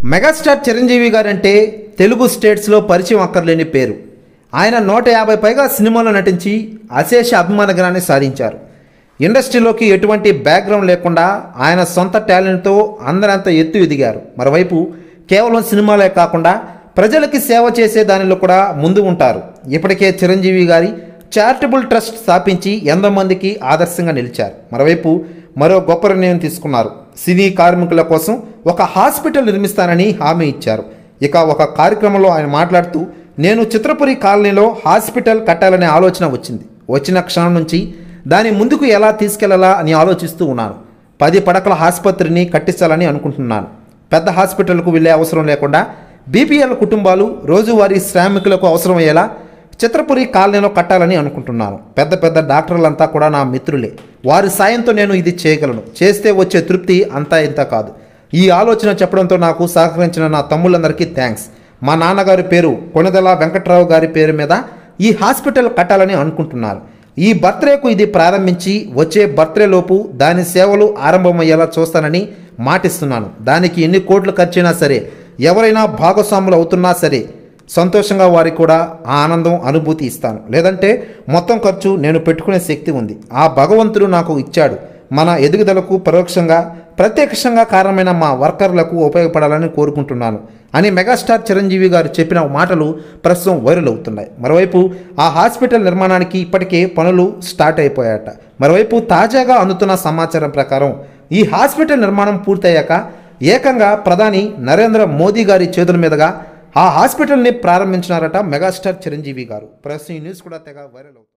megastar Chiranjeevi guarantee Telugu స్టేట్స్లో పరిచయం అక్కర్లేని పేరు ఆయన నూట యాభై పైగా సినిమాలో నటించి అశేష అభిమానగణాన్ని సాధించారు ఇండస్ట్రీలోకి ఎటువంటి బ్యాక్గ్రౌండ్ లేకుండా ఆయన సొంత టాలెంట్తో అందరంత ఎత్తు ఎదిగారు మరోవైపు కేవలం సినిమాలే కాకుండా ప్రజలకి సేవ చేసే దానిలో కూడా ముందు ఉంటారు ఇప్పటికే చిరంజీవి గారి చారిటబుల్ ట్రస్ట్ స్థాపించి ఎంతో మందికి ఆదర్శంగా నిలిచారు మరోవైపు మరో గొప్ప నిర్ణయం తీసుకున్నారు సినీ కార్మికుల కోసం ఒక హాస్పిటల్ నిర్మిస్తానని హామీ ఇచ్చారు ఇక ఒక కార్యక్రమంలో ఆయన మాట్లాడుతూ నేను చిత్రపురి కాలనీలో హాస్పిటల్ కట్టాలనే ఆలోచన వచ్చింది వచ్చిన క్షణం నుంచి దాని ముందుకు ఎలా తీసుకెళ్లాలా అని ఆలోచిస్తూ ఉన్నాను పది పడకల ఆసుపత్రిని కట్టించాలని అనుకుంటున్నాను పెద్ద హాస్పిటల్కు వెళ్ళే అవసరం లేకుండా బీపీఎల్ కుటుంబాలు రోజువారీ శ్రామికులకు అవసరమయ్యేలా చిత్రపురి కాలనీలో కట్టాలని అనుకుంటున్నాను పెద్ద పెద్ద డాక్టర్లంతా కూడా నా మిత్రులే వారి సాయంతో నేను ఇది చేయగలను చేస్తే వచ్చే తృప్తి అంతా ఇంత కాదు ఈ ఆలోచన చెప్పడంతో నాకు సహకరించిన నా తమ్ముళ్ళందరికీ థ్యాంక్స్ మా నాన్నగారి పేరు కొనదల వెంకట్రావు గారి పేరు మీద ఈ హాస్పిటల్ కట్టాలని అనుకుంటున్నారు ఈ బర్త్డేకు ఇది ప్రారంభించి వచ్చే బర్త్డే లోపు దాని సేవలు ఆరంభమయ్యేలా చూస్తానని మాటిస్తున్నాను దానికి ఎన్ని కోట్లు ఖర్చైనా సరే ఎవరైనా భాగస్వాములు అవుతున్నా సరే సంతోషంగా వారికి కూడా ఆ ఆనందం అనుభూతి ఇస్తాను లేదంటే మొత్తం ఖర్చు నేను పెట్టుకునే శక్తి ఉంది ఆ భగవంతుడు నాకు ఇచ్చాడు మన ఎదుగుదలకు పరోక్షంగా ప్రత్యక్షంగా కారణమైన మా వర్కర్లకు ఉపయోగపడాలని కోరుకుంటున్నాను అని మెగాస్టార్ చిరంజీవి గారు చెప్పిన మాటలు ప్రస్తుతం వైరల్ అవుతున్నాయి మరోవైపు ఆ హాస్పిటల్ నిర్మాణానికి ఇప్పటికే పనులు స్టార్ట్ అయిపోయాట మరోవైపు తాజాగా అందుతున్న సమాచారం ప్రకారం ఈ హాస్పిటల్ నిర్మాణం పూర్తయ్యాక ఏకంగా ప్రధాని నరేంద్ర మోదీ గారి చేతుల మీదుగా ఆ హాస్పిటల్ని ప్రారంభించినారట మెగాస్టార్ చిరంజీవి గారు ప్రస్తుతం ఈ న్యూస్ కూడా తెగ వైరల్ అవుతుంది